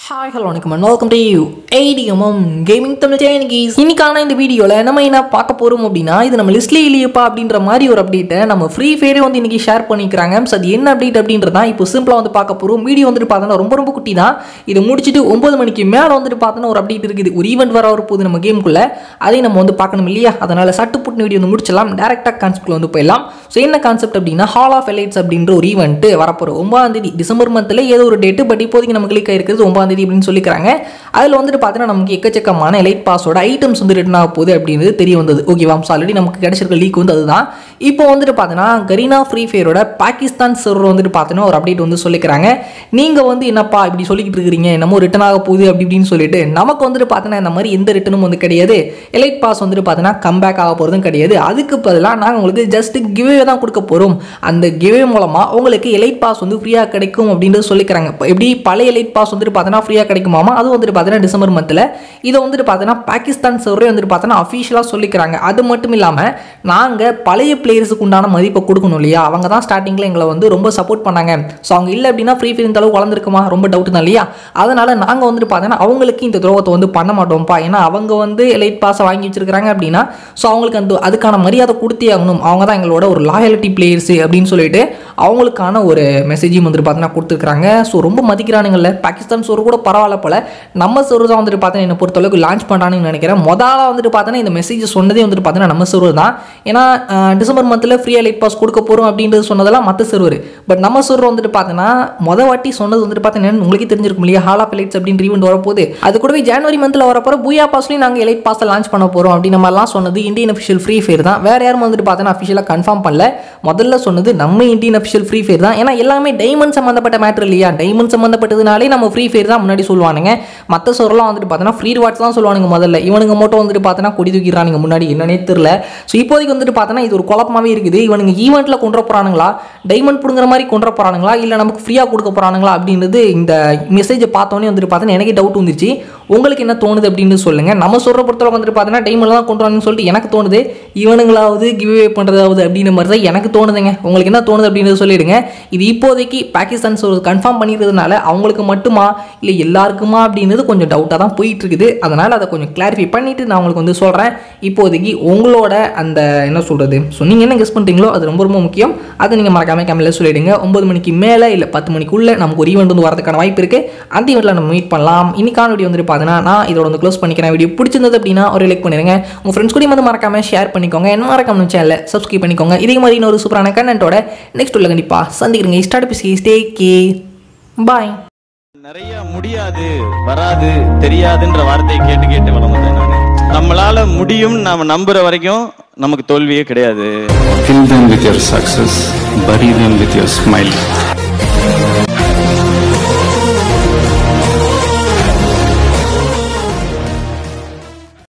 Hi hello வணக்கம் and welcome to you ATMM gaming Tamil சேனகிஸ் இன்னைக்கான இந்த வீடியோவில் நம்ம என்ன பார்க்க போகிறோம் அப்படின்னா இது நம்ம லிஸ்ட்லேயே இல்லையப்பா அப்படின்ற மாதிரி ஒரு அப்டேட்டை நம்ம ஃப்ரீ ஃபயரே வந்து இன்னைக்கு ஷேர் பண்ணிக்கிறாங்க ஸோ அது என்ன அப்டேட் அப்படின்றதான் இப்போ சிம்பிளாக வந்து பார்க்க போகிறோம் வீடியோ வந்துட்டு பார்த்தோன்னா ரொம்ப ரொம்ப குட்டி தான் இதை முடிச்சுட்டு ஒன்பது மணிக்கு மேலே வந்துட்டு பார்த்தோன்னா ஒரு அப்டேட் இருக்குது ஒரு ஈவெண்ட் வர ஒரு போகுது நம்ம கேமுக்குள்ளே அதையும் நம்ம வந்து பார்க்கணும் இல்லையா அதனால் சட்டு புட்டு வீடியோ வந்து முடிச்சலாம் டேரெக்டாக கான்செப்ட்டில் வந்து போயிடலாம் ஸோ என்ன கான்செப்ட் அப்படின்னா ஹால் ஆஃப் எலைட்ஸ் அப்படின்ற ஒரு ஈவெண்ட்டு வரப்போகிற ஒன்பதாம் தேதி டிசம்பர் மந்தில் ஏதோ ஒரு டேட்டு பட் இப்போதைக்கு நம்ம கிளிக் ஆயிருக்கிறது ஒன்பதாம் தேதி அப்படின்னு சொல்லிக்கிறாங்க அதில் வந்துட்டு பார்த்தீங்கன்னா நமக்கு எக்கச்சக்கமான எலைட் பாஸோட ஐட்டம்ஸ் வந்து ரிட்டன் ஆக போகுது அப்படின்றது தெரிய வந்தது ஓகேவா ஸோ ஆல்ரெடி நமக்கு கிடைச்சிருக்க லீக் வந்து அதுதான் இப்போ வந்துட்டு பார்த்தீங்கன்னா கரீனா ஃப்ரீ ஃபயரோட பாகிஸ்தான் சர்வர் வந்துட்டு பார்த்தீங்கன்னா ஒரு அப்டேட் வந்து சொல்லிக்கிறாங்க நீங்கள் வந்து என்னப்பா இப்படி சொல்லிக்கிட்டு இருக்கிறீங்க என்னமோ ரிட்டன் ஆக போகுது அப்படி இப்படின்னு சொல்லிட்டு நமக்கு வந்துட்டு பார்த்தீங்கன்னா இந்த மாதிரி எந்த ரிட்டனும் வந்து கிடையாது எலைட் பாஸ் வந்துட்டு பார்த்தீங்கன்னா கம்பேக் ஆக போகிறதும் கிடையாது அதுக்கு பதிலாக நாங்கள் உங்களுக்கு ஜஸ்ட் கிவே தான் கொடுக்க போகிறோம் அந்த கிவே மூலமாக உங்களுக்கு எலைட் பாஸ் வந்து ஃப்ரீயாக கிடைக்கும் அப்படின்றது சொல்லிக்கிறாங்க இப்போ எப்படி பழைய எலைட் பாஸ் வந்துட்டு பார்த்தீங்கன்னா ஃப்ரீயாக கிடைக்குமாமா அது வந்துட்டு பார்த்தீங்கன்னா டிசம்பர் மந்தில் இதை வந்துட்டு பார்த்தீங்கன்னா பாகிஸ்தான் சர்வரே வந்துட்டு பார்த்தீங்கன்னா அஃபீஷியலாக சொல்லிக்கிறாங்க அது மட்டும் இல்லாமல் நாங்கள் பழைய பிளேயர்ஸுக்கு உண்டான மதிப்பை கொடுக்கணும் இல்லையா அவங்க தான் ஸ்டார்டிங்கில் எங்களை வந்து ரொம்ப சப்போர்ட் பண்ணாங்க ஸோ அவங்க இல்லை அப்படின்னா ஃப்ரீ ஃபயர் இந்த அளவுக்கு வளர்ந்துருக்குமா ரொம்ப டவுட் தான் இல்லையா அதனால் நாங்கள் வந்துட்டு பார்த்தீங்கன்னா அவங்களுக்கு இந்த துரோகத்தை வந்து பண்ண மாட்டோம்ப்பா ஏன்னா அவங்க வந்து எலைட் பாஸை வாங்கி வச்சிருக்காங்க அப்படின்னா ஸோ அவங்களுக்கு அந்த அதுக்கான மரியாதை கொடுத்தே ஆகணும் அவங்க தான் எங்களோட ஒரு லாயலிட்டி பிளேயர்ஸு அப்படின்னு சொல்லிட்டு அவங்களுக்கான ஒரு மெசேஜையும் வந்துட்டு பார்த்தீங்கன்னா கொடுத்துருக்காங்க ஸோ ரொம்ப மதிக்கிறானுங்கல்ல பாகிஸ்தான் சோறு கூட பரவாயில்ல போல நம்ம சர்வர் தான் வந்துட்டு பார்த்தீங்கன்னா என்னை பொறுத்தளவுக்கு லான்ச் பண்ணான்னு நினைக்கிறேன் முதல்ல வந்துட்டு பார்த்தீங்கன்னா இந்த மெசேஜ் சொன்னதே வந்துட்டு பார்த்தீங்கன்னா நம்ம சர்வர் தான் ஏன்னா அஹ், டிசம்பர் மந்தில் ஃப்ரீயாக லைட் பாஸ் கொடுக்க போகிறோம் அப்படின்றது சொன்னதெல்லாம் மற்ற சர்வர் பட் நம்ம சர்வர் வந்துட்டு பார்த்தீங்கன்னா மொத வாட்டி சொன்னது வந்துட்டு பார்த்தீங்கன்னா உங்களுக்கே தெரிஞ்சிருக்கும் இல்லையா ஹால் ஆஃப் லைட்ஸ் அப்படின்னு ஈவெண்ட் வரப்போகுது அது கூடவே ஜனவரி மந்தில் வரப்போகிற பூயா பாஸ்லையும் நாங்கள் எலைட் பாஸை லான்ச் பண்ண போகிறோம் அப்படின்னு மாதிரிலாம் சொன்னது இந்தியன் அஃபிஷியல் ஃப்ரீ ஃபயர் தான் வேறு யாரும் வந்துட்டு பார்த்தீங்கன்னா அஃபிஷியலாக கன்ஃபார்ம் பண்ணல முதல்ல சொன்னது நம்ம இந்தியன் அஃபிஷியல் ஃப்ரீ ஃபயர் தான் ஏன்னா எல்லாமே டைமண்ட் சம்மந்தப்பட்ட மேட்ரு இல்லையா டைமண்ட் சம்மந்தப்பட்டதுனாலே நம்ம ஃப்ரீ ஃபயர் தான் முன்னாடி சொல்லுவானுங்க மற்ற சோர்லாம் வந்துட்டு பார்த்தீங்கன்னா ஃப்ரீ ரிவார்ட்ஸ் தான் சொல்லுவானுங்க முதல்ல இவனுங்க மட்டும் வந்துட்டு பார்த்தீங்கன்னா கொடி தூக்கிறானுங்க முன்னாடி என்னன்னே தெரியல ஸோ இப்போதைக்கு வந்துட்டு பார்த்தீங்கன்னா இது ஒரு குழப்பமாகவே இருக்குது இவனுங்க ஈவெண்ட்டில் கொண்டு வர போகிறானுங்களா டைமண்ட் பிடுங்குற மாதிரி கொண்டு வர போகிறானுங்களா இல்லை நமக்கு ஃப்ரீயாக கொடுக்க போகிறானுங்களா அப்படின்றது இந்த மெசேஜை பார்த்தோன்னே வந்துட்டு பார்த்தீங்கன்னா எனக்கே டவுட் வந்துருச்சு உங்களுக்கு என்ன தோணுது அப்படின்னு சொல்லுங்கள் நம்ம சொல்கிற பொறுத்தவரை வந்துட்டு பார்த்தீங்கன்னா டைமில் தான் கொண்டு வரணும்னு சொல்லிட்டு எனக்கு தோணுது இவனுங்களாவது கிவ் அவே பண்ணுறதாவது அப்படின்ற மாதிரி தான் எனக்கு தோணுதுங்க உங்களுக்கு என்ன தோணுது அப்படின்றத சொல்லிடுங்க இது இப்போதைக்கு பாகிஸ்தான் ஒரு கன்ஃபார்ம் பண்ணிடுறதுனால அவங்களுக்கு மட்டுமா இல்லை எல்லாருக்குமா அப்படின்றது கொஞ்சம் டவுட்டாக தான் போயிட்டு இருக்குது அதனால் அதை கொஞ்சம் கிளாரிஃபை பண்ணிவிட்டு நான் உங்களுக்கு வந்து சொல்கிறேன் இப்போதைக்கு உங்களோட அந்த என்ன சொல்கிறது ஸோ நீங்கள் என்ன கெஸ் பண்ணுறீங்களோ அது ரொம்ப ரொம்ப முக்கியம் அதை நீங்கள் மறக்காம கேமரில் சொல்லிடுங்க ஒம்பது மணிக்கு மேலே இல்லை பத்து மணிக்குள்ளே நமக்கு ஒரு ஈவெண்ட் வந்து வரதுக்கான வாய்ப்பு இருக்குது அந்த ஈவெண்ட்டில் நம்ம மீட் பண்ணலாம் இன்னைக்கான வீடியோ வந்துட்டு பார்த்தீங்கன்னா நான் இதோட வந்து க்ளோஸ் பண்ணிக்கிறேன் வீடியோ பிடிச்சிருந்தது அப்படின்னா ஒரு லைக் பண்ணிடுங்க உங்கள் ஃப்ரெண்ட்ஸ் கூட வந்து மறக்காம ஷேர் பண்ணிக்கோங்க என்ன மறக்காம சேனலை சப்ஸ்கிரைப் பண்ணிக்கோங்க இதே மாதிரி இன்னொரு சூப்பரான கண்டென்ட்டோட நெக்ஸ்ட் உள்ள கண்டிப்பாக சந்திக்கிறீங்க ஸ்டார்ட் பிசி ஸ்டே கே பாய் நிறைய முடியாது வராது தெரியாதுன்ற வார்த்தையை கேட்டு கேட்டு வளர்ந்தேன் நானு நம்மளால முடியும் நாம நம்புற வரைக்கும் நமக்கு தோல்வியே கிடையாது Kill them with your success, bury them with your smile.